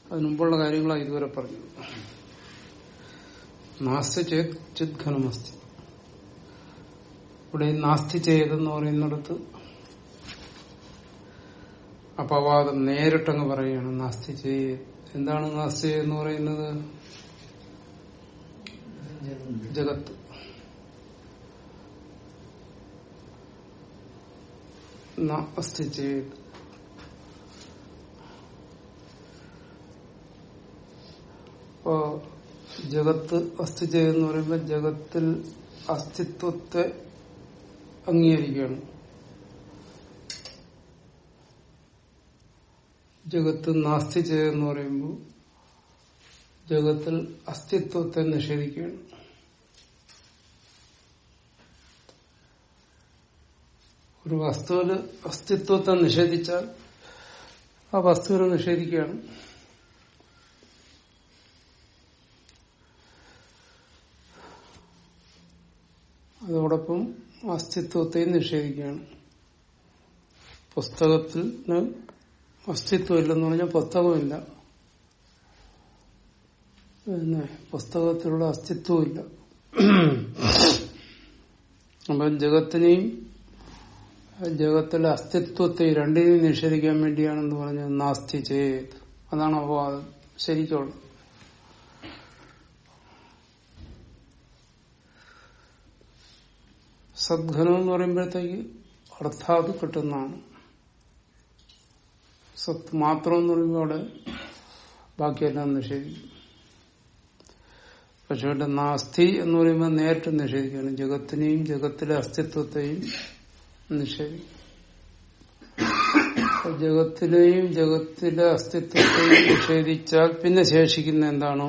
അതിന് മുമ്പുള്ള കാര്യങ്ങളാണ് ഇതുവരെ പറഞ്ഞത് നാസ്തി ചേത് ചിദ്ഘനമസ്തി ഇവിടെ ഈ നാസ്തി ചെയ്തെന്ന് പറയുന്നിടത്ത് അപവാദം നേരിട്ടങ്ങ് പറയുകയാണ് നാസ്തി ചെയ്ത് എന്താണ് നാസ്തി എന്ന് പറയുന്നത് ജഗത്ത് നാസ്തി ചെയ്ത് അപ്പോ ജഗത്ത് അസ്ഥി ചെയ്തെന്ന് പറയുമ്പോൾ ജഗത്തിൽ അസ്തിത്വത്തെ അംഗീകരിക്കുകയാണ് ജഗത്ത് നാസ്തി ചെയ്തെന്ന് പറയുമ്പോൾ ജഗത്തിൽ അസ്തിത്വത്തെ നിഷേധിക്കുകയാണ് ഒരു വസ്തുവിന് അസ്തിത്വത്തെ നിഷേധിച്ചാൽ ആ വസ്തുവിനെ നിഷേധിക്കുകയാണ് അതോടൊപ്പം അസ്തിത്വത്തെയും നിഷേധിക്കുകയാണ് പുസ്തകത്തിന് അസ്തിത്വമില്ലെന്ന് പറഞ്ഞാൽ പുസ്തകമില്ല പിന്നെ പുസ്തകത്തിലുള്ള അസ്തിത്വമില്ല അപ്പം ജഗത്തിനെയും ജഗത്തിലെ അസ്തിത്വത്തെ രണ്ടിനെയും നിഷേധിക്കാൻ വേണ്ടിയാണെന്ന് പറഞ്ഞത് നാസ്തി ചെയ്ത് അതാണ് അപവാദം ശരിക്കുള്ളത് സദ്ഘനം എന്ന് പറയുമ്പോഴത്തേക്ക് അർത്ഥാത് കിട്ടുന്നതാണ് സത്ത് മാത്രം എന്ന് പറയുമ്പോൾ അവിടെ ബാക്കിയെല്ലാം നിഷേധിക്കും പക്ഷെ ഇവിടെ നാസ്തി എന്ന് പറയുമ്പോൾ നേരിട്ട് നിഷേധിക്കുകയാണ് ജഗത്തിനെയും ജഗത്തിലെ അസ്തിത്വത്തെയും നിഷേധിക്കും അപ്പൊ ജഗത്തിലെയും ജഗത്തിലെ അസ്തിത്വത്തെയും നിഷേധിച്ചാൽ പിന്നെ ശേഷിക്കുന്ന എന്താണോ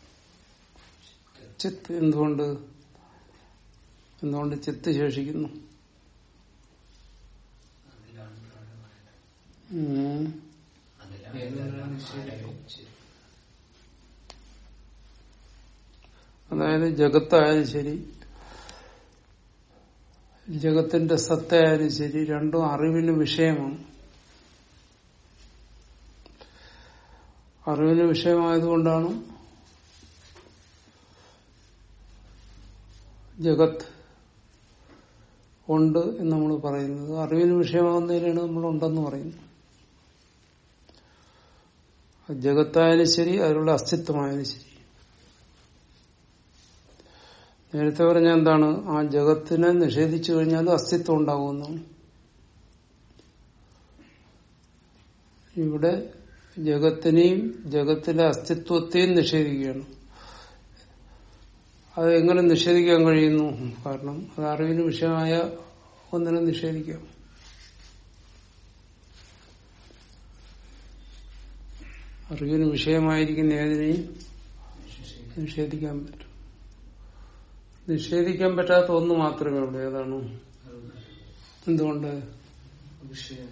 ചിത്ത് എന്തുകൊണ്ട് എന്തുകൊണ്ട് ചിത്ത് ശേഷിക്കുന്നു ഉം. അതായത് ജഗത്തായാലും ശരി ജഗത്തിന്റെ സത്തയായാലും ശരി രണ്ടും അറിവിന് വിഷയമാണ് അറിവിന് വിഷയമായതുകൊണ്ടാണ് ജഗത്ത് ഉണ്ട് എന്ന് നമ്മൾ പറയുന്നത് അറിവിന് വിഷയമാകുന്നതിനാണ് നമ്മൾ ഉണ്ടെന്ന് പറയുന്നത് അത് ജഗത്തായാലും ശരി അതിലുള്ള അസ്തിത്വമായാലും ശരി നേരത്തെ പറഞ്ഞ എന്താണ് ആ ജഗത്തിനെ നിഷേധിച്ചു കഴിഞ്ഞാൽ അസ്തിത്വം ഉണ്ടാകുമെന്നാണ് ഇവിടെ ജഗത്തിനെയും ജഗത്തിലെ അസ്തിത്വത്തെയും നിഷേധിക്കുകയാണ് അത് എങ്ങനെ നിഷേധിക്കാൻ കഴിയുന്നു കാരണം അത് അറിവിന് വിഷയമായ ഒന്നിനെ നിഷേധിക്കാം അറിവിന് വിഷയമായിരിക്കുന്ന ഏതിനെയും നിഷേധിക്കാൻ പറ്റും നിഷേധിക്കാൻ പറ്റാത്ത ഒന്ന് മാത്രമേ ഉള്ളൂ ഏതാണ് എന്തുകൊണ്ട് വിഷയം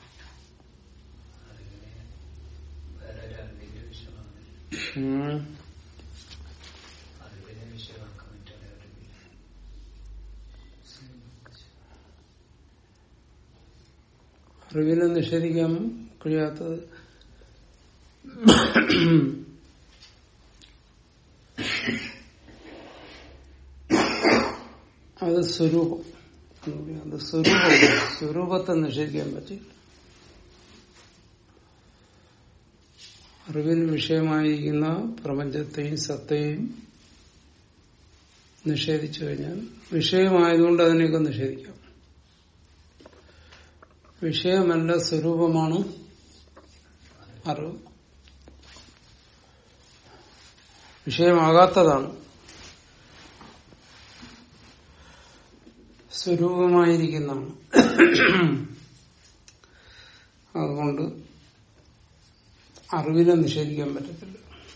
വേറെ ഒരു അറിവിന്റെ വിഷയമാണ് ഉം. അറിവിനെ വിഷയമാക്കാൻ പറ്റാതെ അറിവില്ല അറിവിനെ നിഷേധിക്കാൻ കഴിയാത്തത് അത് സ്വരൂപം എന്ന് പറയും. അത് സ്വരൂപം സ്വരൂപത്തെ നിഷേധിക്കാൻ പറ്റില്ല അറിവിന് വിഷയമായിരിക്കുന്ന പ്രപഞ്ചത്തെയും സത്തയും നിഷേധിച്ചു കഴിഞ്ഞാൽ വിഷയമായതുകൊണ്ട് അതിനെയൊക്കെ നിഷേധിക്കാം വിഷയമല്ല സ്വരൂപമാണ് അറിവ് വിഷയമാകാത്തതാണ് സ്വരൂപമായിരിക്കുന്നതാണ് അതുകൊണ്ട് അറിവിനെ നിഷേധിക്കാൻ പറ്റത്തില്ല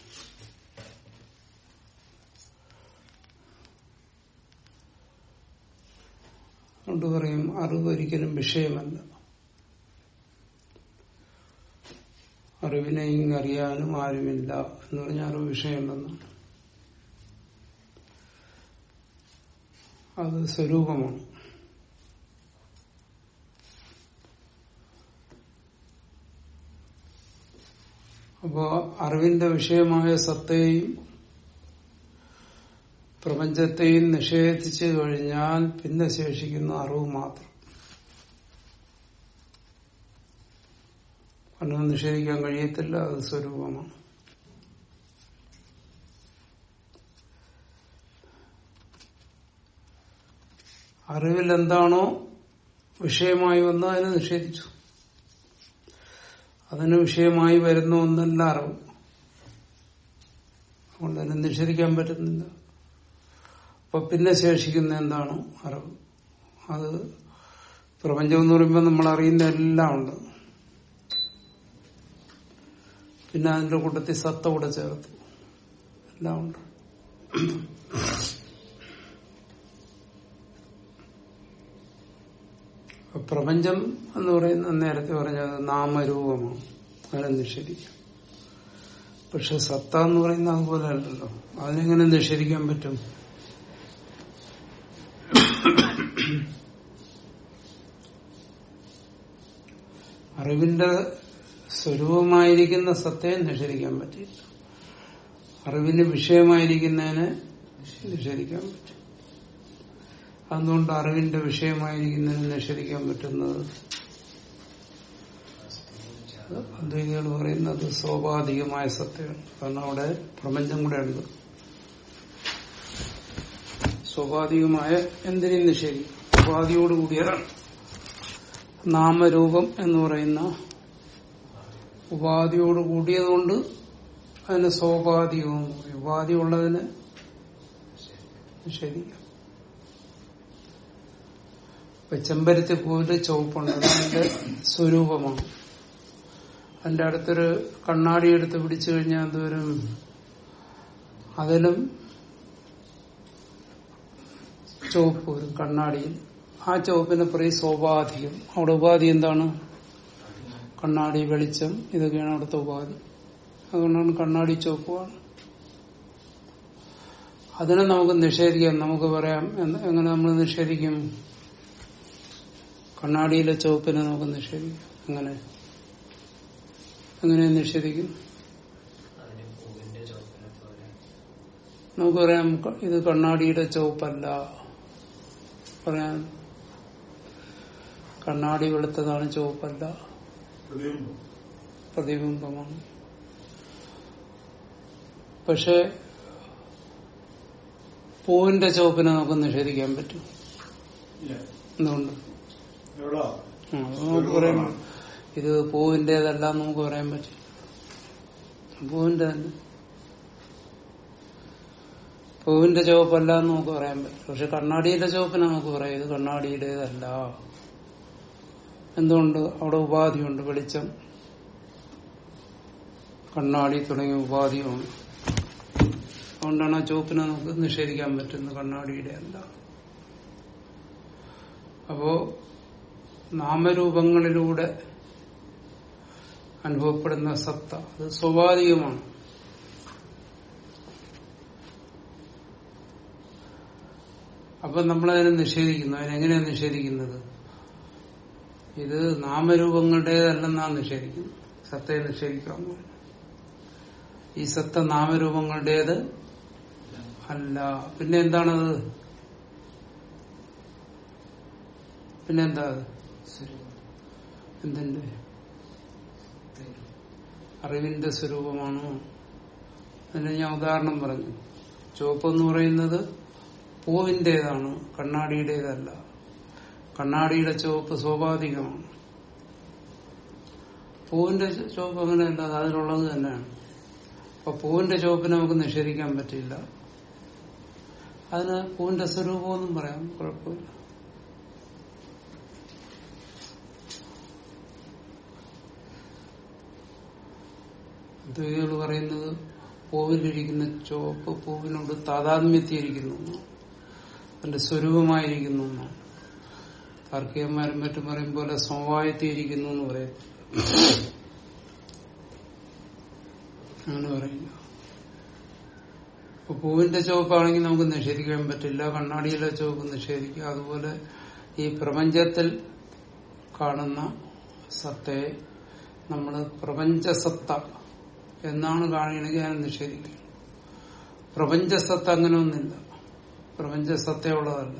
അതുകൊണ്ട് പറയും അറിവ് ഒരിക്കലും വിഷയമല്ല അറിവിനെ ഇങ്ങ് അറിയാനും ആരുമില്ല എന്ന് പറഞ്ഞാൽ അറിവ് വിഷയമുണ്ടെന്നാണ് അത് സ്വരൂപമാണ് അപ്പോ അറിവിന്റെ വിഷയമായ സത്തയെയും പ്രപഞ്ചത്തെയും നിഷേധിച്ചു കഴിഞ്ഞാൽ പിന്നെ ശേഷിക്കുന്ന അറിവ് മാത്രം കാരണം നിഷേധിക്കാൻ കഴിയത്തില്ല അത് സ്വരൂപമാണ് അറിവിൽ എന്താണോ വിഷയമായി വന്നത് അതിനെ നിഷേധിച്ചു അതിന് വിഷയമായി വരുന്ന ഒന്നല്ല അറിവ് അതുകൊണ്ട് അതിനെ നിഷേധിക്കാൻ പറ്റുന്നില്ല അപ്പൊ പിന്നെ ശേഷിക്കുന്ന എന്താണ് അറിവ് അത് പ്രപഞ്ചം എന്ന് പറയുമ്പോൾ നമ്മൾ അറിയുന്ന എല്ലാം ഉണ്ട് പിന്നെ അതിന്റെ കൂട്ടത്തിൽ സത്ത കൂടെ ചേർത്ത് എല്ലാം ഉണ്ട് അപ്പൊ പ്രപഞ്ചം എന്ന് പറയുന്ന നേരത്തെ പറഞ്ഞത് നാമരൂപമാണ് അതിനെ നിഷേധിക്കാം പക്ഷെ സത്ത എന്ന് പറയുന്ന അതുപോലെ അല്ലല്ലോ അതിനെങ്ങനെ നിഷേധിക്കാൻ പറ്റും അറിവിന്റെ സ്വരൂപമായിരിക്കുന്ന സത്തയെ നിഷേധിക്കാൻ പറ്റില്ല അറിവിന് വിഷയമായിരിക്കുന്നതിനെ നിഷേധിക്കാൻ പറ്റും അതുകൊണ്ട് അറിവിന്റെ വിഷയമായിരിക്കുന്നതിനെ നിഷേധിക്കാൻ പറ്റുന്നത് അദ്വൈതികൾ പറയുന്നത് സ്വാഭാവികമായ സത്യമാണ് കാരണം അവിടെ പ്രപഞ്ചം കൂടെ ഉണ്ട് സ്വാഭാവികമായ എന്തിനേയും നിഷേധിക്കും ഉപാധിയോടുകൂടിയതാണ് നാമരൂപം എന്ന് പറയുന്ന ഉപാധിയോട് കൂടിയതുകൊണ്ട് അതിന് സ്വാഭാവികവും ഉപാധി ഉള്ളതിന് നിഷേധിക്കാം ഇപ്പൊ ചെമ്പരത്തി പൂവിന്റെ ചുവപ്പുണ്ട് അതിന്റെ സ്വരൂപമാണ് അതിന്റെ അടുത്തൊരു കണ്ണാടി എടുത്ത് പിടിച്ചു കഴിഞ്ഞാൽ എന്തോരും അതിലും ചുവപ്പ് വരും കണ്ണാടിയിൽ ആ ചുവപ്പിനെ പറയും സ്വാഭാധികം അവിടെ ഉപാധി എന്താണ് കണ്ണാടി വെളിച്ചം ഇതൊക്കെയാണ് അവിടുത്തെ ഉപാധി അതുകൊണ്ടാണ് കണ്ണാടി ചുവപ്പാണ് അതിനെ നമുക്ക് നിഷേധിക്കാം നമുക്ക് പറയാം എന്ന് എങ്ങനെ നമ്മൾ നിഷേധിക്കും കണ്ണാടിയിലെ ചുവപ്പിനെ നമുക്ക് നിഷേധിക്കാം എങ്ങനെ എങ്ങനെ നിഷേധിക്കും അതിന് പൂവിന്റെ ചോപ്പിനെ പോലെ നമുക്ക് പറയാം ക- ഇത് കണ്ണാടിയുടെ ചുവപ്പല്ല പറയാം കണ്ണാടി വെളുത്തതാണ് ചുവപ്പല്ല പ്രതിബിംബമാണ് പക്ഷെ പൂവിന്റെ ചുവപ്പിനെ നമുക്ക് നിഷേധിക്കാൻ പറ്റും എന്തുകൊണ്ട് ആ, അത് നമുക്ക് പറയാൻ ഇത് പൂവിന്റേതല്ല എന്ന് നമുക്ക് പറയാൻ പറ്റും പൂവിന്റെ തന്നെ പൂവിന്റെ ചുവപ്പല്ല എന്ന് നമുക്ക് പറയാൻ പറ്റും പക്ഷെ കണ്ണാടിയുടെ ചുവപ്പിനെ നമുക്ക് പറയാം ഇത് കണ്ണാടിയുടേതല്ല എന്തുകൊണ്ട് അവിടെ ഉപാധിയുണ്ട് വെളിച്ചം കണ്ണാടി തുടങ്ങിയ ഉപാധിയുണ്ട് അതുകൊണ്ടാണ് ആ ചുവപ്പിനെ നമുക്ക് നിഷേധിക്കാൻ പറ്റുന്നത് കണ്ണാടിയുടെ അല്ല അപ്പോ നാമരൂപങ്ങളിലൂടെ അനുഭവപ്പെടുന്ന സത്ത അത് സ്വാഭാവികമാണ് അപ്പൊ നമ്മളതിനെ നിഷേധിക്കുന്നു അതിനെങ്ങനെയാണ് നിഷേധിക്കുന്നത് ഇത് നാമരൂപങ്ങളുടേതല്ലെന്നാണ് നിഷേധിക്കുന്നത് സത്തയെ നിഷേധിക്കാമെന്ന് പറഞ്ഞു ഈ സത്ത നാമരൂപങ്ങളുടേത് അല്ല പിന്നെ എന്താണത് പിന്നെന്താ അത് എന്തിന്റെ അറിവിന്റെ സ്വരൂപമാണോ അതിന് ഞാൻ ഉദാഹരണം പറഞ്ഞു ചുവപ്പ് എന്ന് പറയുന്നത് പൂവിന്റേതാണ് കണ്ണാടിയുടേതല്ല കണ്ണാടിയുടെ ചുവപ്പ് സ്വാഭാവികമാണ് പൂവിന്റെ ചുവപ്പ് അങ്ങനെയല്ല അത് അതിലുള്ളത് തന്നെയാണ് അപ്പൊ പൂവിന്റെ ചുവപ്പിനെ നമുക്ക് നിഷേധിക്കാൻ പറ്റില്ല അതിന് പൂവിന്റെ സ്വരൂപമൊന്നും പറയാം കുഴപ്പമില്ല ദ്വൈതികൾ പറയുന്നത് പൂവിലിരിക്കുന്ന ചുവപ്പ് പൂവിനോട് താതാത്മ്യത്തിയിരിക്കുന്നു എന്നാണ്. അതിന്റെ സ്വരൂപമായിരിക്കുന്നു എന്നാണ് താർക്കികന്മാരും മറ്റും പറയും പോലെ സമവായത്തിയിരിക്കുന്നു എന്ന് പറയും അങ്ങനെ പറയില്ല ഇപ്പൊ പൂവിന്റെ ചുവപ്പാണെങ്കിൽ നമുക്ക് നിഷേധിക്കാൻ പറ്റില്ല കണ്ണാടിയിലെ ചുവപ്പ് നിഷേധിക്കുക അതുപോലെ ഈ പ്രപഞ്ചത്തിൽ കാണുന്ന സത്തയെ നമ്മൾ പ്രപഞ്ചസത്ത എന്നാണ് കാണുകയാണെങ്കിൽ ഞാൻ നിഷേധിക്കും പ്രപഞ്ചസത്ത അങ്ങനെ ഒന്നില്ല പ്രപഞ്ചസത്തയുള്ളതല്ല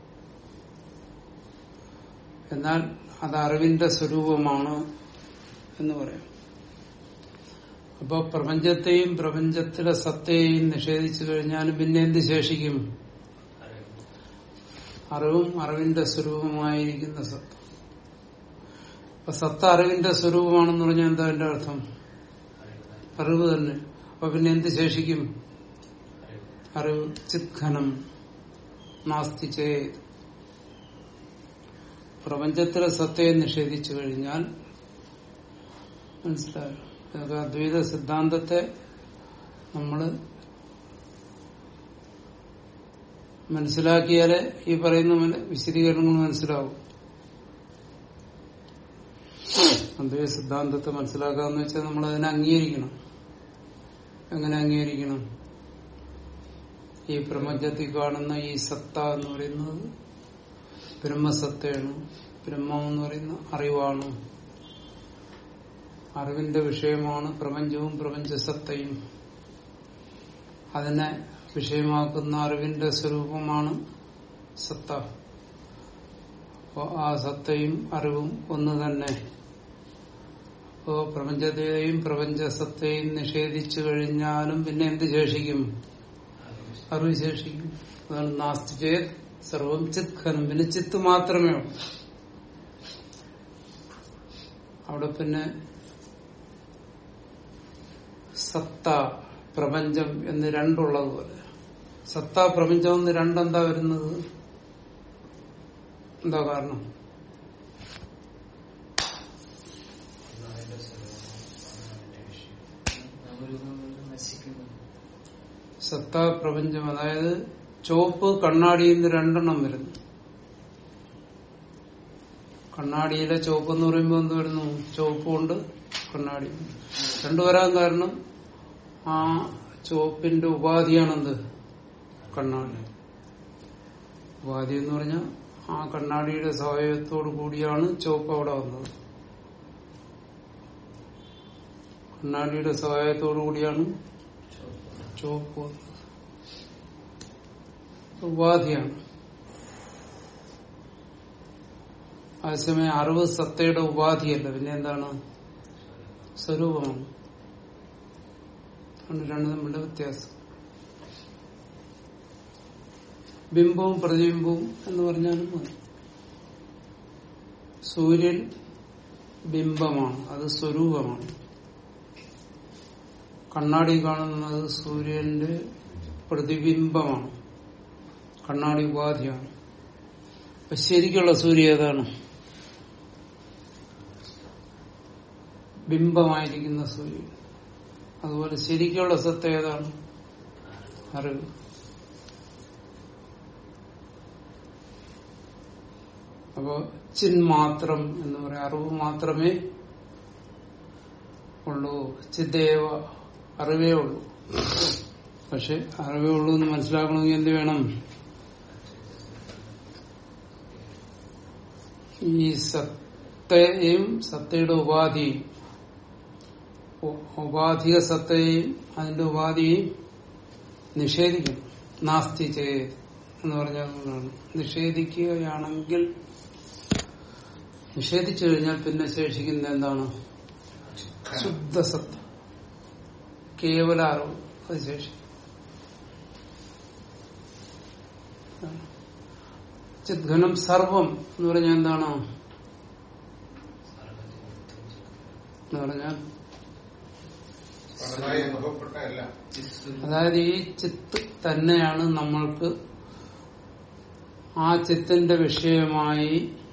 എന്നാൽ അത് അറിവിന്റെ സ്വരൂപമാണ് എന്ന് പറയാം അപ്പൊ പ്രപഞ്ചത്തെയും പ്രപഞ്ചത്തിലെ സത്തയെയും നിഷേധിച്ചു കഴിഞ്ഞാൽ പിന്നെ എന്ത് ശേഷിക്കും അറിവ് അറിവും അറിവിന്റെ സ്വരൂപമായിരിക്കുന്ന സത്ത അപ്പൊ സത്ത അറിവിന്റെ സ്വരൂപമാണെന്ന് പറഞ്ഞാൽ എന്താ എന്റെ അർത്ഥം അറിവ് അറിവ് തന്നെ അപ്പൊ പിന്നെ എന്ത് ശേഷിക്കും അറിവ് അറിവ് ചിത്ഖനം നാസ്തി ചെയ്ത് പ്രപഞ്ചത്തിലെ സത്തയെ നിഷേധിച്ചു കഴിഞ്ഞാൽ മനസ്സിലായോ ഇതൊക്കെ അദ്വൈത സിദ്ധാന്തത്തെ നമ്മൾ മനസ്സിലാക്കിയാലേ ഈ പറയുന്ന മന- വിശദീകരണങ്ങൾ മനസ്സിലാവും അദ്വൈത സിദ്ധാന്തത്തെ മനസ്സിലാക്കാന്ന് വെച്ചാൽ നമ്മൾ അതിനെ അംഗീകരിക്കണം എങ്ങനെ അംഗീകരിക്കണം ഈ പ്രപഞ്ചത്തിൽ കാണുന്ന ഈ സത്ത എന്ന് പറയുന്നത് ബ്രഹ്മസത്തയാണ് ബ്രഹ്മം എന്ന് പറയുന്ന അറിവാണ് അറിവിന്റെ വിഷയമാണ് പ്രപഞ്ചവും പ്രപഞ്ചസത്തയും അതിനെ വിഷയമാക്കുന്ന അറിവിന്റെ സ്വരൂപമാണ് സത്ത അപ്പോ ആ സത്തയും അറിവും ഒന്ന് തന്നെ അപ്പോ പ്രപഞ്ചത്തെയും പ്രപഞ്ചസത്തെയും നിഷേധിച്ചു കഴിഞ്ഞാലും പിന്നെ എന്ത് ശേഷിക്കും അറിവ് ശേഷിക്കും അതാണ് നാസ്തി ചേത് സർവം ചിത് ഖനം പിന്നെ ചിത്ത് മാത്രമേ ഉള്ളൂ അവിടെ പിന്നെ സത്ത പ്രപഞ്ചം എന്ന് രണ്ടുള്ളതുപോലെ സത്ത പ്രപഞ്ചം എന്ന് രണ്ടെന്താ വരുന്നത് എന്താ കാരണം ഒന്നതിന്റെ സ്വരൂപം ഒന്നതിന്റെ വിഷയം നാമരൂപങ്ങൾ നശിക്കുന്നു സത്ത പ്രപഞ്ചം അതായത് ചുവപ്പ് കണ്ണാടിയിൽ നിന്ന് രണ്ടെണ്ണം വരുന്നു കണ്ണാടിയിലെ ചുവപ്പ് എന്ന് പറയുമ്പോൾ എന്ത് വരുന്നു ചുവപ്പ് കൊണ്ട് കണ്ണാടി രണ്ടു വരാൻ കാരണം ആ ചുവപ്പിന്റെ ഉപാധിയാണെന്ത് കണ്ണാടി ഉപാധി എന്ന് പറഞ്ഞാൽ ആ കണ്ണാടിയുടെ സഹായത്തോടു കൂടിയാണ് ചുവപ്പ് അവിടെ വന്നത് കണ്ണാടിയുടെ സഹായത്തോടു കൂടിയാണ് ചുവപ്പ് വന്നത് ഉപാധിയാണ് അതേസമയം അറിവ് സത്തയുടെ ഉപാധിയല്ല പിന്നെ എന്താണ് സ്വരൂപമാണ് ആണ് രണ്ട് തമ്മിലുള്ള വ്യത്യാസം ബിംബവും പ്രതിബിംബവും എന്ന് പറഞ്ഞാലും മതി സൂര്യൻ ബിംബമാണ് അത് സ്വരൂപമാണ് കണ്ണാടി കാണുന്നത് സൂര്യന്റെ പ്രതിബിംബമാണ് കണ്ണാടി ഉപാധിയാണ് അപ്പൊ ശരിക്കുള്ള സൂര്യ ഏതാണ് ബിംബമായിരിക്കുന്ന സൂര്യൻ അതുപോലെ ശരിക്കുള്ള സത്ത ഏതാണ് അറിവ് അപ്പോ ചിന്മാത്രം എന്ന് പറയാം അറിവ് മാത്രമേ ഉള്ളൂ ചിദ്ദേവ അറിവേ ഉള്ളൂ പക്ഷെ അറിവേ ഉള്ളൂ എന്ന് മനസ്സിലാക്കണമെങ്കിൽ എന്ത് വേണം ഈ സത്തയും സത്തയുടെ ഉപാധിയും ഉ- ഉപാധിക സത്തയും അതിന്റെ ഉപാധിയും നിഷേധിക്കണം നാസ്തി ചെയ്ത് എന്ന് പറഞ്ഞാൽ അതുകൊണ്ടാണ് നിഷേധിക്കുകയാണെങ്കിൽ നിഷേധിച്ചു കഴിഞ്ഞാൽ പിന്നെ ശേഷിക്കുന്ന എന്താണ് ശുദ്ധസത്ത കേവല അറിവ് അത് ശേഷിക്കും ചിദ്ഘനം സർവം എന്ന് പറഞ്ഞാൽ എന്താണ് എന്ന് പറഞ്ഞാൽ പറഞ്ഞതായി അനുഭവപ്പെട്ട എല്ലാം അതായത് ഈ ചിത്ത് തന്നെയാണ് നമ്മൾക്ക് ആ ചിത്തിന്റെ വിഷയമായി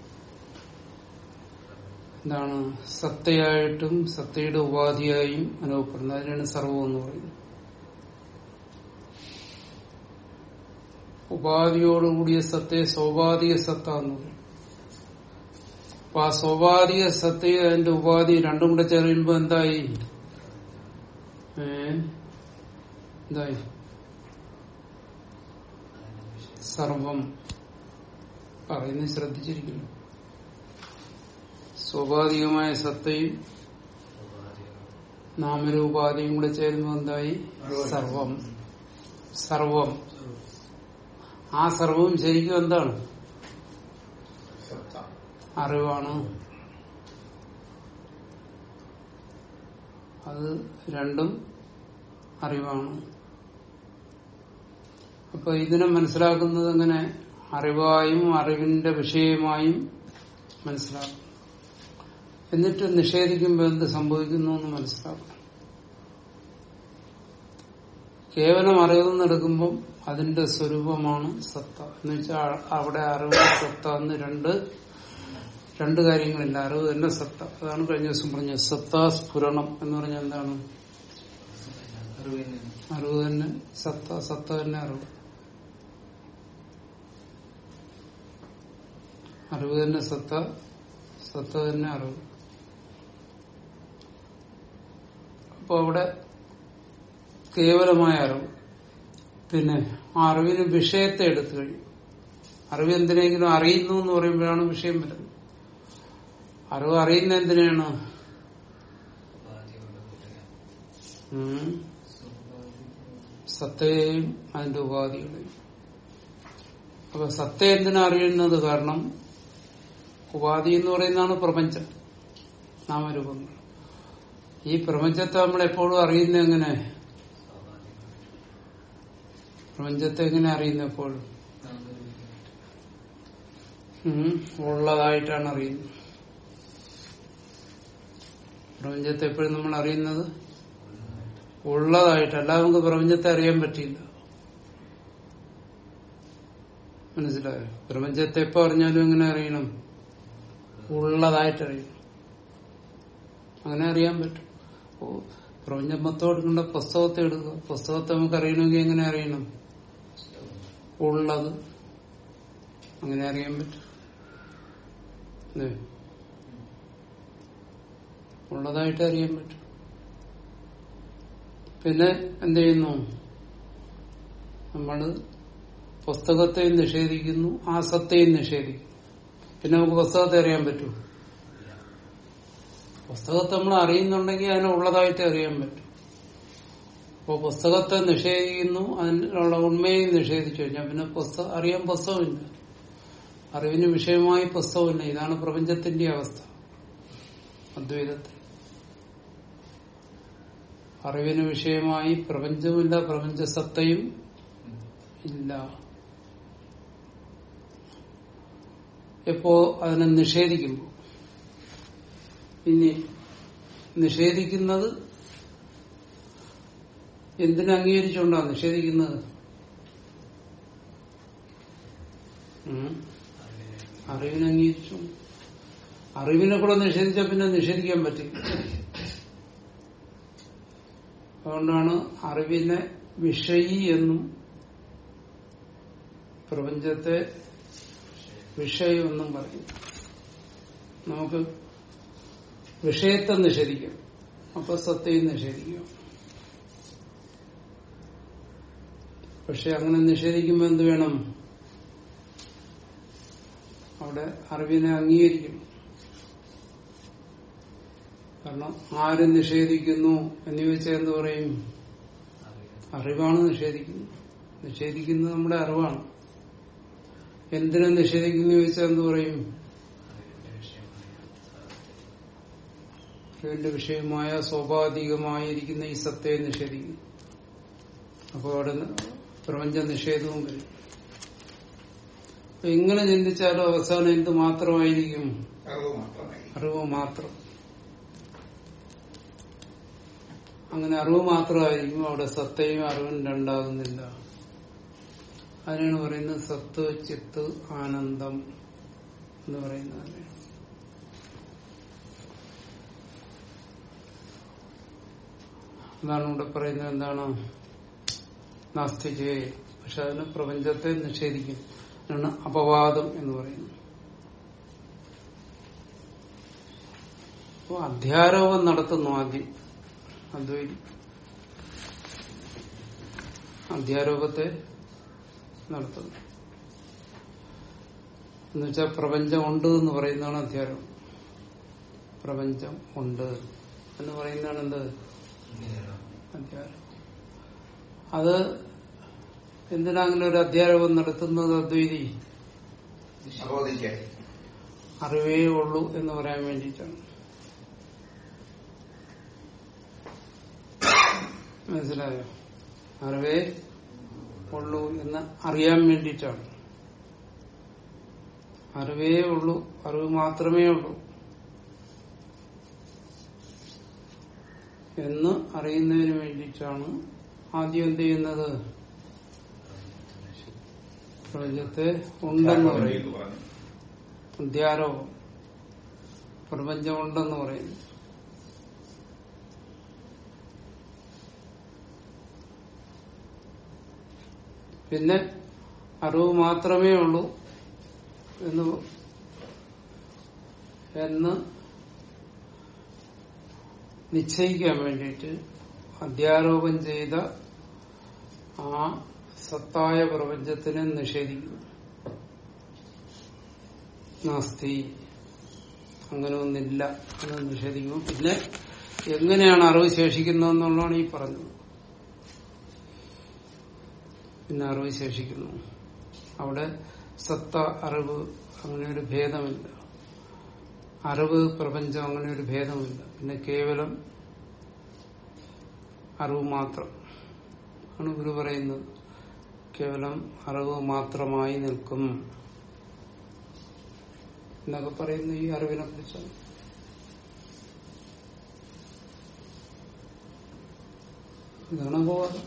എന്താണ് സത്തയായിട്ടും സത്തയുടെ ഉപാധിയായും അനുഭവപ്പെടുന്നത് അതിനാണ് സർവം എന്ന് പറയുന്നത് ഉപാധിയോടുകൂടിയ സത്തയെ സ്വാഭാവിക സത്ത എന്ന് പറയും അപ്പൊ ആ സ്വാഭാവിക സത്തയും അതിന്റെ ഉപാധി രണ്ടും കൂടെ ചേരുമ്പോ എന്തായി ഏ എന്തായി സർവം പറയുന്നത് ശ്രദ്ധിച്ചിരിക്കുന്നു സ്വാഭാവികമായ സത്തയും നാമരൂപാധിയും കൂടെ ചേരുമ്പോൾ എന്തായി സർവം സർവം ആ സർവവും ശരിക്കും എന്താണ് സത്ത അറിവാണ് അത് രണ്ടും അറിവാണ് അപ്പൊ ഇതിനെ മനസ്സിലാക്കുന്നത് എങ്ങനെ അറിവായും അറിവിന്റെ വിഷയമായും മനസ്സിലാക്കും എന്നിട്ട് നിഷേധിക്കുമ്പോൾ എന്ത് സംഭവിക്കുന്നു എന്ന് മനസ്സിലാക്കണം കേവലം അറിവെന്ന് എടുക്കുമ്പം അതിന്റെ സ്വരൂപമാണ് സത്ത എന്ന് വെച്ചാൽ അവിടെ അറിവ് സത്ത എന്ന് രണ്ട് രണ്ട് കാര്യങ്ങളില്ല അറിവ് തന്നെ സത്ത അതാണ് കഴിഞ്ഞ ദിവസം പറഞ്ഞത് സത്ത സ്ഫുരണം എന്ന് പറഞ്ഞാൽ എന്താണ് അറിവ് തന്നെ അറിവ് തന്നെ സത്ത സത്ത തന്നെ അറിവ് അറിവ് തന്നെ സത്ത സത്ത തന്നെ അറിവ് അപ്പൊ അവിടെ കേവലമായ അറിവ് പിന്നെ ആ അറിവിന് വിഷയത്തെ എടുത്തു കഴിയും അറിവ് എന്തിനെങ്കിലും അറിയുന്നു എന്ന് പറയുമ്പോഴാണ് വിഷയം വരുന്നത് അറിവ് അറിയുന്ന എന്തിനാണ് ഉപാധി കൊണ്ട് കൂട്ടുക ഉം. സ്വാഭാവിക സത്തയെയും അതിന്റെ ഉപാധികളെയും അപ്പൊ സത്ത എന്തിനാ അറിയുന്നത് കാരണം ഉപാധി എന്ന് പറയുന്നതാണ് പ്രപഞ്ചം നാമരൂപങ്ങൾ ഈ പ്രപഞ്ചത്തെ നമ്മൾ എപ്പോഴും അറിയുന്നത് എങ്ങനെ സ്വാഭാവികമായിട്ട് പ്രപഞ്ചത്തെ എങ്ങനെ അറിയുന്നത് എപ്പോഴും നാമരൂപമായിട്ട് ഉം. ഉള്ളതായിട്ടാണ് അറിയുന്നത് പ്രപഞ്ചത്തെ എപ്പോഴും നമ്മൾ അറിയുന്നത് ഉള്ളതായിട്ടല്ല നമുക്ക് പ്രപഞ്ചത്തെ അറിയാൻ പറ്റില്ല മനസ്സിലായോ പ്രപഞ്ചത്തെ എപ്പോ അറിഞ്ഞാലും എങ്ങനെ അറിയണം ഉള്ളതായിട്ട് അറിയണം അങ്ങനെ അറിയാൻ പറ്റും ഓ പ്രപഞ്ചം മൊത്തം എടുക്കേണ്ട പുസ്തകത്തെ എടുക്കുക പുസ്തകത്തെ നമുക്ക് അറിയണമെങ്കിൽ എങ്ങനെ അറിയണം ഉള്ളത് അങ്ങനെ അറിയാൻ പറ്റും അല്ലേ? ഉള്ളതായിട്ട് അറിയാൻ പറ്റും പിന്നെ എന്ത് ചെയ്യുന്നു നമ്മള് പുസ്തകത്തെയും നിഷേധിക്കുന്നു ആ സത്തെയും നിഷേധിക്കുന്നു പിന്നെ നമുക്ക് പുസ്തകത്തെ അറിയാൻ പറ്റൂ പുസ്തകത്തെ നമ്മൾ അറിയുന്നുണ്ടെങ്കിൽ അതിനെ ഉള്ളതായിട്ട് അറിയാൻ പറ്റും അപ്പോൾ പുസ്തകത്തെ നിഷേധിക്കുന്നു അതിനുള്ള ഉണ്മയെയും നിഷേധിച്ചു കഴിഞ്ഞാൽ പിന്നെ പുസ്തകം അറിയാൻ പുസ്തകമില്ല അറിവിന് വിഷയമായി പുസ്തകമില്ല ഇതാണ് പ്രപഞ്ചത്തിന്റെ അവസ്ഥ അദ്വൈതത്തിൽ അറിവിന് വിഷയമായി പ്രപഞ്ചവുമില്ല പ്രപഞ്ചസത്തയും ഇല്ല എപ്പോ അതിനെ നിഷേധിക്കുമ്പോൾ ഇനി നിഷേധിക്കുന്നത് എന്തിനെ അംഗീകരിച്ചുകൊണ്ടാണ് നിഷേധിക്കുന്നത് ഉം? അറിവിനെ അംഗീകരിച്ചു അറിവിനെ കൂടെ നിഷേധിച്ചാൽ പിന്നെ നിഷേധിക്കാൻ പറ്റില്ല അതുകൊണ്ടാണ് അറിവിനെ വിഷയി എന്നും പ്രപഞ്ചത്തെ വിഷയം എന്നും പറയും നമുക്ക് വിഷയത്തെ നിഷേധിക്കാം അപ്പൊ സത്യയും നിഷേധിക്കാം പക്ഷെ അങ്ങനെ നിഷേധിക്കുമ്പോൾ എന്ത് വേണം അവിടെ അറിവിനെ അംഗീകരിക്കണം കാരണം ആര് നിഷേധിക്കുന്നു എന്ന് ചോദിച്ചാൽ എന്ത് പറയും അറിവാണ് നിഷേധിക്കുന്നത് നിഷേധിക്കുന്നത് നമ്മുടെ അറിവാണ് എന്തിനെ നിഷേധിക്കുന്നു ചോദിച്ചാൽ എന്ത് പറയും അറിവിന്റെ വിഷയമായ അറിവിന്റെ വിഷയമായ സ്വാഭാവികമായിരിക്കുന്ന ഈ സത്തയെ നിഷേധിക്കുന്നു അപ്പോൾ അവിടെ ന- പ്രപഞ്ച നിഷേധവും വരും അപ്പൊ ഇങ്ങനെ ചിന്തിച്ചാലും അവസാനം എന്ത് മാത്രമായിരിക്കും അറിവ് മാത്രമേ അറിവ് മാത്രം അങ്ങനെ അറിവ് മാത്രമായിരിക്കും അവിടെ സത്തയും അറിവും രണ്ടാകുന്നില്ല അതിനാണ് പറയുന്നത് സത്ത് ചിത്ത് ആനന്ദം എന്ന് പറയുന്നത് അതിനെയാണ്. അതാണ് ഇവിടെ പറയുന്നത് എന്താണ് നാസ്തികേ പക്ഷെ അതിന് പ്രപഞ്ചത്തെ നിഷേധിക്കും അതാണ് അപവാദം എന്ന് പറയുന്നത് അപ്പോ അധ്യാരോപം നടത്തുന്നു ആദ്യം അദ്വൈതി അധ്യാരോപത്തെ നടത്തുന്നു എന്നുവെച്ചാൽ പ്രപഞ്ചം ഉണ്ട് എന്ന് പറയുന്നതാണ് അധ്യാരോപം പ്രപഞ്ചം ഉണ്ട് എന്ന് പറയുന്നതാണ് എന്ത് അധ്യാരോപം അത് എന്തിനാ അങ്ങനെ ഒരു അധ്യാരോപം നടത്തുന്നത് അദ്വൈതി അബോധിക്കാൻ അറിവേ ഉള്ളൂ എന്ന് പറയാൻ വേണ്ടിയിട്ടാണ് മനസ്സിലായോ അറിവേ ഉള്ളൂ എന്ന് അറിയാൻ വേണ്ടിയിട്ടാണ് അറിവേ ഉള്ളൂ അറിവ് മാത്രമേ ഉള്ളൂ എന്ന് അറിയുന്നതിന് വേണ്ടിയിട്ടാണ് ആദ്യം എന്ത് ചെയ്യുന്നത് പ്രപഞ്ചത്തെ ഉണ്ടെന്ന് പറയും പറഞ്ഞു അധ്യാരോപം പ്രപഞ്ചം ഉണ്ടെന്ന് പറയുന്നു പിന്നെ അറിവ് മാത്രമേ ഉള്ളൂ എന്ന് എന്ന് നിശ്ചയിക്കാൻ വേണ്ടിയിട്ട് അധ്യാരോപം ചെയ്ത ആ സത്തായ പ്രപഞ്ചത്തിനെ നിഷേധിക്കുന്നു നാസ്തി അങ്ങനെ ഒന്നില്ല എന്ന് നിഷേധിക്കുന്നു പിന്നെ എങ്ങനെയാണ് അറിവ് ശേഷിക്കുന്നതെന്നുള്ളതാണ് ഈ പറഞ്ഞത് പിന്നെ അറിവ് ശേഷിക്കുന്നു അവിടെ സത്ത അറിവ് അങ്ങനെ ഒരു ഭേദമില്ല അറിവ് പ്രപഞ്ചം അങ്ങനെ ഒരു ഭേദമില്ല പിന്നെ കേവലം അറിവ് മാത്രം ആണ് ഗുരു പറയുന്നത് കേവലം അറിവ് മാത്രമായി നിൽക്കും എന്നൊക്കെ പറയുന്ന ഈ അറിവിനെ കുറിച്ചാണ് ഇതാണ് അപവാദം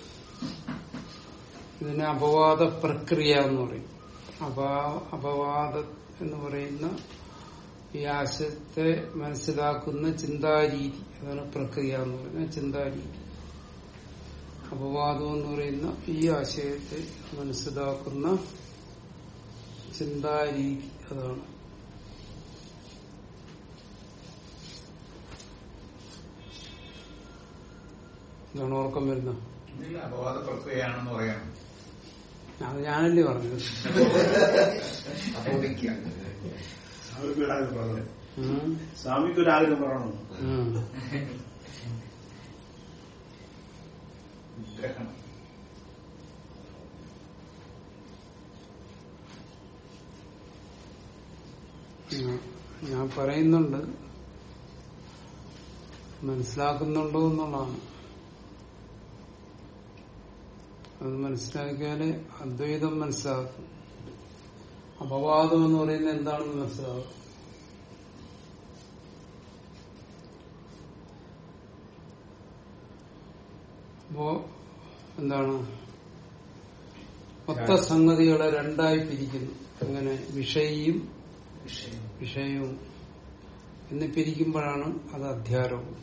ഇതിനെ അപവാദ പ്രക്രിയ എന്ന് പറയും അപാ അപവാദ എന്ന് പറയുന്ന ഈ ആശയത്തെ മനസ്സിലാക്കുന്ന ചിന്താരീതി അതാണ് പ്രക്രിയ എന്ന് പറയുന്ന ചിന്താരീതി അപവാദം എന്ന് പറയുന്ന ഈ ആശയത്തെ മനസ്സിലാക്കുന്ന ചിന്താരീതി അതാണ് ഇതാണ് ഓർക്കം വരുന്നത് ഇതിൽ അപവാദ പ്രക്രിയയാണെന്ന് പറയാം അത് ഞാനല്ലേ പറഞ്ഞത് അബോധിക്കുക സ്വാമിക്കൊരാഗ്രഹം പറഞ്ഞു ഉം. സ്വാമിക്കൊരാഗ്രഹം പറയണം ഉം. ഗ്രഹണം ഞാൻ- ഞാൻ പറയുന്നുണ്ട് മനസ്സിലാക്കുന്നുണ്ടോ എന്നുള്ളതാണ് അത് മനസ്സിലാക്കിയാല് അദ്വൈതം മനസ്സിലാക്കും അപവാദം എന്ന് പറയുന്നത് എന്താണെന്ന് മനസ്സിലാകും അപ്പോ എന്താണ് മൊത്ത സംഗതികളെ രണ്ടായി പിരിക്കുന്നു അങ്ങനെ വിഷയിയും വിഷയവും എന്ന് പിരിക്കുമ്പോഴാണ് അത് അധ്യാരവും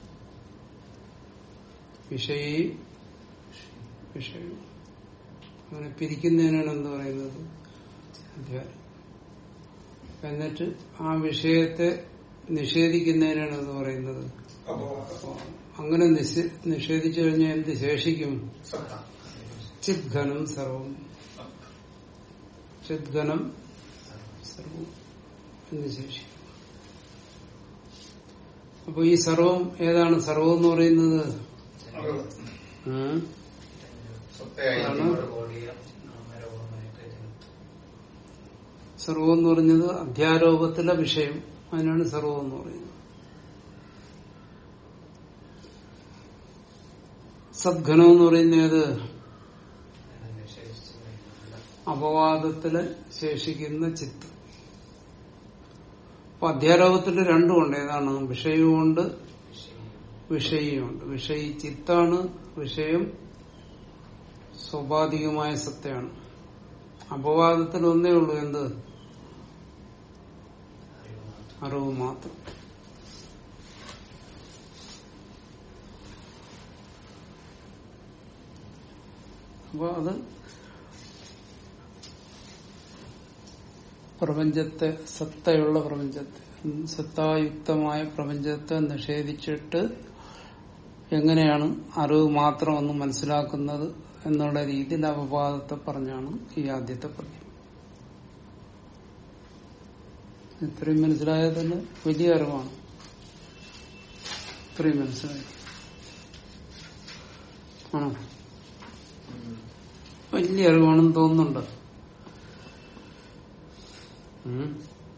വിഷയി വിഷയവും അങ്ങനെ പിരിക്കുന്നതിനാണ് എന്ത് പറയുന്നത് അധ്യാരം എന്നിട്ട് ആ വിഷയത്തെ നിഷേധിക്കുന്നതിനാണ് എന്ന് പറയുന്നത് അപവാദം അങ്ങനെ നിഷേ- നിഷേധിച്ചു കഴിഞ്ഞാൽ എന്ത് ശേഷിക്കും സത്ത ചിദ്ഘനം സർവം ചിദ്ഘനം സർവം എന്ന് ശേഷിക്കും അപ്പൊ ഈ സർവം ഏതാണ് സർവം എന്ന് പറയുന്നത് അറിവ് ഉം? സത്തയായി ആണ്. കോടിയ നാമരൂപമായിട്ട് സർവം എന്ന് പറഞ്ഞത് അധ്യാരോപത്തിലെ വിഷയം അതിനാണ് സർവം എന്ന് പറയുന്നത് സദ്ഘനം എന്ന് പറയുന്നത് നിഷേധിച്ചു കഴിഞ്ഞാൽ അപവാദത്തില് ശേഷിക്കുന്ന ചിത്ത് അപ്പൊ അധ്യാരോപത്തില് രണ്ടുമുണ്ട് ഏതാണ് വിഷയവുമുണ്ട് വിഷയിയുമുണ്ട് വിഷയി ചിത്താണ് വിഷയം സ്വാഭാവികമായ സത്തയാണ് അപവാദത്തിൽ ഒന്നേ ഉള്ളൂ എന്ത് അറിവ് മാത്രം അപ്പൊ അത് പ്രപഞ്ചത്തെ സത്തയുള്ള പ്രപഞ്ചത്തെ ഉം, സത്തായുക്തമായ പ്രപഞ്ചത്തെ നിഷേധിച്ചിട്ട് എങ്ങനെയാണ് അറിവ് മാത്രമെന്ന് മനസ്സിലാക്കുന്നത് എന്നുള്ള രീതിയിൽ അപവാദത്തെ പറഞ്ഞാണ് ഈ ആദ്യത്തെ പദ്യം ഇത്രയും മനസ്സിലായാൽ തന്നെ വലിയ അറിവാണ് ഇത്രയും മനസ്സിലായി ആണോ വലിയ അറിവാണെന്ന് തോന്നുന്നുണ്ട് ഉം.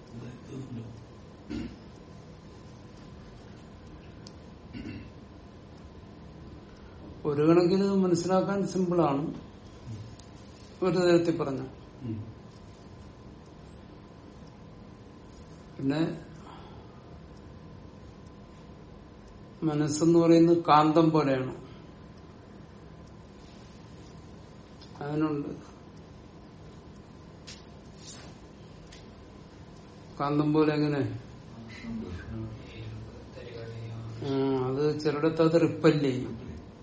ഒരു കണക്കിന് ഇത് മനസ്സിലാക്കാൻ സിമ്പിളാണ് ഒരു തരത്തിൽ പറഞ്ഞ ഉം. പിന്നെ മനസ്സെന്ന് പറയുന്നത് കാന്തം പോലെയാണ് അതിനുണ്ട് കാന്തം പോലെ എങ്ങനെ ആ, അത് ചിലയിടത്ത് അത് റിപ്പല് ചെയ്യും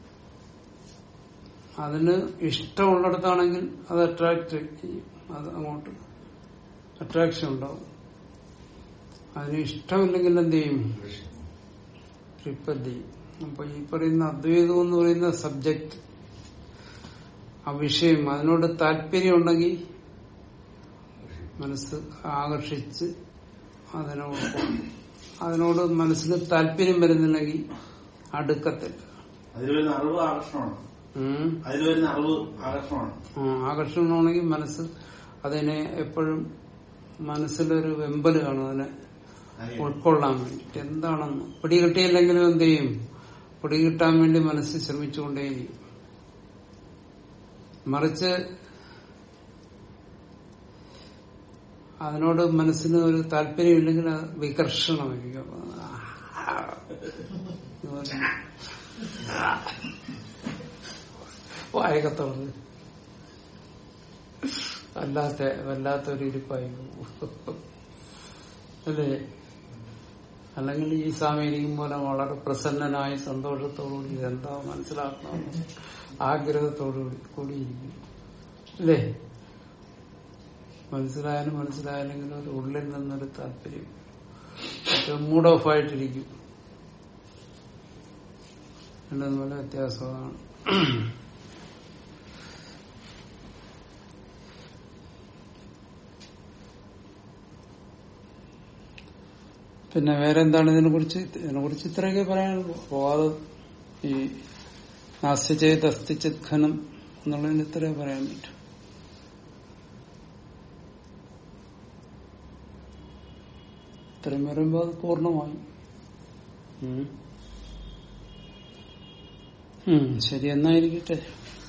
അതിന് ഇഷ്ടമുള്ളിടത്താണെങ്കിൽ അത് അട്രാക്ട് ചെയ്യും അത് അങ്ങോട്ട് അട്രാക്ഷൻ ഉണ്ടാവും അതിന് ഇഷ്ടമില്ലെങ്കിൽ എന്ത് ചെയ്യും റിപ്പല് ചെയ്യും അപ്പൊ ഈ പറയുന്ന അദ്വൈതം എന്ന് പറയുന്ന സബ്ജക്ട് ആ വിഷയം അതിനോട് താല്പര്യം ഉണ്ടെങ്കിൽ മനസ്സ് ആകർഷിച്ച് അതിനോട് അതിനോട് മനസ്സിന് താല്പര്യം വരുന്നില്ലെങ്കിൽ അടുക്കത്തില്ല അതിൽ വരുന്ന അറിവ് ആകർഷണമാണ് ഉം. അതിൽ വരുന്ന അറിവ് ആകർഷണമാണ് ആ, ആകർഷണമാണെങ്കിൽ മനസ്സ് അതിനെ എപ്പോഴും മനസ്സിലൊരു വെമ്പല് കാണും അതിനെ ഉൾക്കൊള്ളാൻ വേണ്ടിട്ട് എന്താണെന്ന് പിടികിട്ടിയില്ലെങ്കിലും എന്ത് ചെയ്യും പിടികിട്ടാൻ വേണ്ടി മനസ്സ് ശ്രമിച്ചുകൊണ്ടേയിരിക്കും മറിച്ച് അതിനോട് മനസ്സിന് ഒരു താല്പര്യമില്ലെങ്കിൽ അത് വികർഷണമായിരിക്കും വായക തുറന്ന് വല്ലാത്ത വല്ലാത്തൊരു ഇരിപ്പായി പോകും. അല്ലേ അല്ലെങ്കിൽ ഈ സ്വാമി ഇരിക്കുമ്പോൾ വളരെ പ്രസന്നനായി സന്തോഷത്തോടുകൂടി ഇതെന്താ മനസ്സിലാക്കണം ആഗ്രഹത്തോടു കൂടി ഇരിക്കും അല്ലേ മനസ്സിലായാലും മനസ്സിലായാലെങ്കിലും ഒരു ഉള്ളിൽ നിന്നൊരു താല്പര്യം മൂഡ് ഓഫ് ആയിട്ടിരിക്കും രണ്ടും തമ്മിൽ വ്യത്യാസമാണ് പിന്നെ വേറെ എന്താണ് ഇതിനെ കുറിച്ച് ഇതിനെ കുറിച്ച് ഇത്രയൊക്കെ പറയാനുള്ളൂ പോവാതെ ഈ നാസ്യചേത് അസ്ഥിച്ചിത്ഖനം എന്നുള്ളതിന് ഇത്രേ പറയാൻ പറ്റും ഇത്രയും വരുമ്പോ അത് പൂർണ്ണമായി ഉം. ഉം, ശരി എന്നായിരിക്കട്ടെ